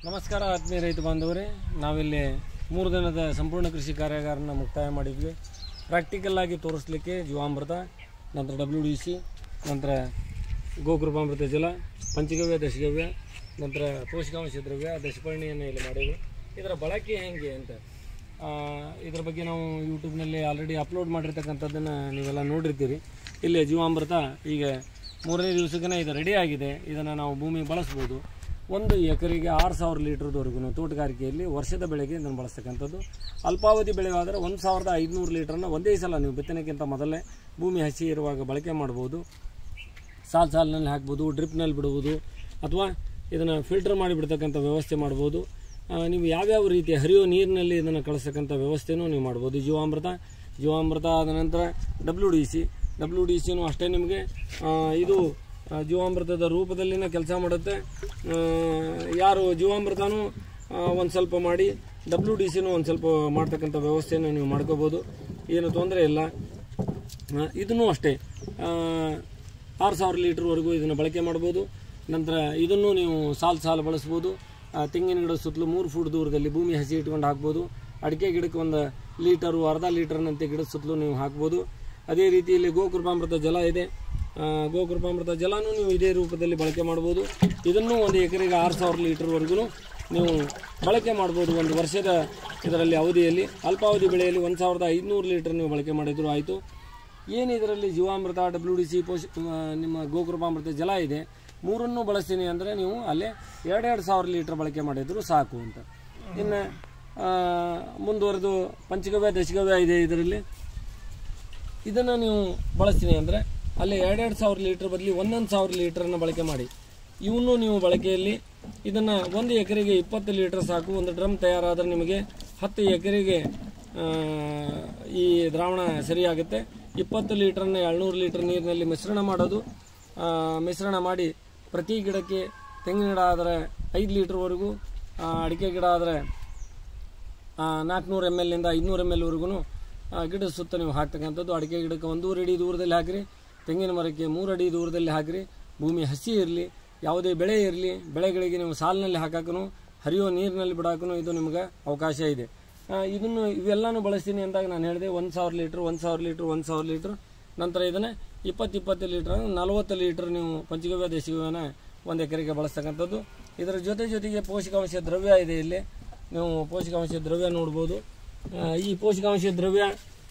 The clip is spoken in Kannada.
ನಮಸ್ಕಾರ ಆತ್ಮೀಯ ರೈತ ಬಾಂಧವರೇ ನಾವಿಲ್ಲಿ ಮೂರು ದಿನದ ಸಂಪೂರ್ಣ ಕೃಷಿ ಕಾರ್ಯಾಗಾರನ ಮುಕ್ತಾಯ ಮಾಡಿದ್ವಿ ಪ್ರಾಕ್ಟಿಕಲ್ ಆಗಿ ತೋರಿಸ್ಲಿಕ್ಕೆ ಜೀವಾಮೃತ ನಂತರ ಡಬ್ಲ್ಯೂ ಡಿ ಸಿ ನಂತರ ಗೋಕೃಪಾಮೃತ ಜಲ ಪಂಚಗವ್ಯ ದಶಗವ್ಯ ನಂತರ ಪೋಷಕಾಂಶ ದ್ರವ್ಯ ದಶಪರ್ಣಿಯನ್ನು ಇಲ್ಲಿ ಮಾಡಿದ್ವಿ ಇದರ ಬಳಕೆ ಹೆಂಗೆ ಅಂತ ಆ, ಇದ್ರ ಬಗ್ಗೆ ನಾವು ಯೂಟ್ಯೂಬ್ನಲ್ಲಿ ಆಲ್ರೆಡಿ ಅಪ್ಲೋಡ್ ಮಾಡಿರ್ತಕ್ಕಂಥದ್ದನ್ನು ನೀವೆಲ್ಲ ನೋಡಿರ್ತೀರಿ ಇಲ್ಲಿ ಜೀವಾಮೃತ ಈಗ ಮೂರನೇ ದಿವಸಕ್ಕೆ ಇದು ರೆಡಿ ಆಗಿದೆ ಇದನ್ನು ನಾವು ಭೂಮಿಗೆ ಬಳಸ್ಬೋದು ಒಂದು ಎಕರೆಗೆ ಆರು ಸಾವಿರ ಲೀಟ್ರ್ದವರೆಗೂ ತೋಟಗಾರಿಕೆಯಲ್ಲಿ ವರ್ಷದ ಬೆಳೆಗೆ ಇದನ್ನು ಬಳಸ್ತಕ್ಕಂಥದ್ದು ಅಲ್ಪಾವಧಿ ಬೆಳೆಯಾದರೆ ಒಂದು ಸಾವಿರದ ಐದುನೂರು ಲೀಟ್ರನ್ನ ಒಂದೇ ಸಲ ನೀವು ಬಿತ್ತನೆಗಿಂತ ಮೊದಲೇ ಭೂಮಿ ಹಸಿ ಇರುವಾಗ ಬಳಕೆ ಮಾಡ್ಬೋದು ಸಾಲು ಸಾಲಿನಲ್ಲಿ ಹಾಕ್ಬೋದು ಡ್ರಿಪ್ನಲ್ಲಿ ಬಿಡುವುದು ಅಥವಾ ಇದನ್ನು ಫಿಲ್ಟರ್ ಮಾಡಿ ಬಿಡ್ತಕ್ಕಂಥ ವ್ಯವಸ್ಥೆ ಮಾಡ್ಬೋದು ಆ, ನೀವು ಯಾವ್ಯಾವ ರೀತಿ ಹರಿಯೋ ನೀರಿನಲ್ಲಿ ಇದನ್ನು ಕಳಿಸ್ತಕ್ಕಂಥ ವ್ಯವಸ್ಥೆನೂ ನೀವು ಮಾಡ್ಬೋದು ಜೀವಾಮೃತ ಜೀವಾಮೃತ ಆದ ನಂತರ W D C W D ಸಿನೂ ಅಷ್ಟೇ ನಿಮಗೆ ಆ, ಇದು ಆ, ಜೀವಾಮೃತದ ರೂಪದಲ್ಲಿನ ಕೆಲಸ ಮಾಡುತ್ತೆ ಆ, ಯಾರು ಜೀವಾಮೃತನೂ ಒಂದು ಸ್ವಲ್ಪ ಮಾಡಿ ಡಬ್ಲ್ಯೂ ಡಿ ಸಿನೂ ಒಂದು ಸ್ವಲ್ಪ ಮಾಡ್ತಕ್ಕಂಥ ವ್ಯವಸ್ಥೆಯನ್ನು ನೀವು ಮಾಡ್ಕೋಬೋದು ಏನು ತೊಂದರೆ ಇಲ್ಲ ಆ, ಇದನ್ನು ಅಷ್ಟೇ ಆ, ಆರು ಸಾವಿರ ಲೀಟ್ರ್ವರೆಗೂ ಇದನ್ನು ಬಳಕೆ ಮಾಡ್ಬೋದು ನಂತರ ಇದನ್ನು ನೀವು ಸಾಲು ಸಾಲು ಬಳಸ್ಬೋದು ಆ, ತೆಂಗಿನ ಗಿಡದ ಸುತ್ತಲೂ ಮೂರು ಫೂಟ್ ದೂರದಲ್ಲಿ ಭೂಮಿ ಹಸಿ ಇಟ್ಕೊಂಡು ಹಾಕ್ಬೋದು ಅಡಿಕೆ ಗಿಡಕ್ಕೆ ಒಂದು ಲೀಟರು ಅರ್ಧ ಲೀಟರ್ನಂತೆ ಗಿಡದ ಸುತ್ತಲೂ ನೀವು ಹಾಕ್ಬೋದು ಅದೇ ರೀತಿಯಲ್ಲಿ ಗೋಕೃಪಾಮೃತ ಜಲ ಇದೆ ಆ, ಗೋಕೃಪಾಮೃತ ಜಲನೂ ನೀವು ಇದೇ ರೂಪದಲ್ಲಿ ಬಳಕೆ ಮಾಡ್ಬೋದು ಇದನ್ನು ಒಂದು ಎಕರೆಗೆ ಆರು ಸಾವಿರ ಲೀಟರ್ವರೆಗೂ ನೀವು ಬಳಕೆ ಮಾಡ್ಬೋದು ಒಂದು ವರ್ಷದ ಇದರಲ್ಲಿ ಅವಧಿಯಲ್ಲಿ ಅಲ್ಪಾವಧಿ ಬೆಳೆಯಲ್ಲಿ ಒಂದು ಸಾವಿರದ ಐದುನೂರು ಲೀಟರ್ ನೀವು ಬಳಕೆ ಮಾಡಿದ್ರು ಆಯಿತು ಏನು ಇದರಲ್ಲಿ ಜೀವಾಮೃತ ಡಬ್ಲ್ಯೂ ಡಿ ಸಿ ಪೋಷ ಆ, ನಿಮ್ಮ ಗೋಕೃಪಾಮೃತ ಜಲ ಇದೆ ಮೂರನ್ನು ಬಳಸ್ತೀನಿ ಅಂದರೆ ನೀವು ಅಲ್ಲೇ ಎರಡೆರಡು ಸಾವಿರ ಲೀಟರ್ ಬಳಕೆ ಮಾಡಿದ್ರು ಸಾಕು ಅಂತ ಇನ್ನು ಆ, ಮುಂದುವರೆದು ಪಂಚಗವ್ಯ ದಶಗವ್ಯ ಇದೆ ಇದರಲ್ಲಿ ಇದನ್ನು ನೀವು ಬಳಸ್ತೀನಿ ಅಂದರೆ ಅಲ್ಲಿ ಎರಡೆರಡು ಸಾವಿರ ಲೀಟರ್ ಬದಲಿ ಒಂದೊಂದು ಸಾವಿರ ಲೀಟರನ್ನು ಬಳಕೆ ಮಾಡಿ ಇವನ್ನು ನೀವು ಬಳಕೆಯಲ್ಲಿ ಇದನ್ನು ಒಂದು ಎಕರೆಗೆ ಇಪ್ಪತ್ತು ಲೀಟರ್ ಸಾಕು ಒಂದು ಡ್ರಮ್ ತಯಾರಾದರೆ ನಿಮಗೆ ಹತ್ತು ಎಕರೆಗೆ ಆ, ಈ ದ್ರಾವಣ ಸರಿಯಾಗುತ್ತೆ ಇಪ್ಪತ್ತು ಲೀಟ್ರನ್ನ ಏಳ್ನೂರು ಲೀಟರ್ ನೀರಿನಲ್ಲಿ ಮಿಶ್ರಣ ಮಾಡೋದು ಆ, ಮಿಶ್ರಣ ಮಾಡಿ ಪ್ರತಿ ಗಿಡಕ್ಕೆ ತೆಂಗಿನ ಗಿಡ ಆದರೆ ಐದು ಲೀಟ್ರ್ವರೆಗೂ ಅಡಿಕೆ ಗಿಡ ಆದರೆ ನಾಲ್ಕುನೂರು ಎಮ್ ಎಲ್ಲಿಂದ ಐದುನೂರು ಎಮ್ ಎಲ್ವರೆಗೂ ಗಿಡದ ಸುತ್ತ ನೀವು ಹಾಕ್ತಕ್ಕಂಥದ್ದು ಅಡಿಕೆ ಗಿಡಕ್ಕೆ ಒಂದೂವರೆ ಅಡಿ ದೂರದಲ್ಲಿ ಹಾಕಿರಿ ತೆಂಗಿನ ಮರಕ್ಕೆ ಮೂರು ಅಡಿ ದೂರದಲ್ಲಿ ಹಾಕಿರಿ ಭೂಮಿ ಹಸಿ ಇರಲಿ ಯಾವುದೇ ಬೆಳೆ ಇರಲಿ ಬೆಳೆಗಳಿಗೆ ನೀವು ಸಾಲಿನಲ್ಲಿ ಹಾಕಕ್ಕೂ ಹರಿಯೋ ನೀರಿನಲ್ಲಿ ಬಿಡಾಕೂ ಇದು ನಿಮ್ಗೆ ಅವಕಾಶ ಇದೆ ಆ, ಇದನ್ನು ಇವೆಲ್ಲನೂ ಬಳಸ್ತೀನಿ ಅಂದಾಗ ನಾನು ಹೇಳಿದೆ ಒಂದು ಸಾವಿರ ಲೀಟ್ರ್ ಒಂದು ಸಾವಿರ ಲೀಟ್ರ್ ಒಂದು ಸಾವಿರ ಲೀಟ್ರ್ ನಂತರ ಇದನ್ನು ಇಪ್ಪತ್ತು ಇಪ್ಪತ್ತು ಲೀಟ್ರ್ ನಲವತ್ತು ಲೀಟ್ರ್ ನೀವು ಪಂಚಗವ್ಯ ದೇಶಗವ್ಯನ ಒಂದು ಎಕರೆಗೆ ಬಳಸ್ತಕ್ಕಂಥದ್ದು ಇದರ ಜೊತೆ ಜೊತೆಗೆ ಪೋಷಕಾಂಶ ದ್ರವ್ಯ ಇದೆ ಇಲ್ಲಿ ನೀವು ಪೋಷಕಾಂಶ ದ್ರವ್ಯ ನೋಡ್ಬೋದು ಆ, ಈ ಪೋಷಕಾಂಶ ದ್ರವ್ಯ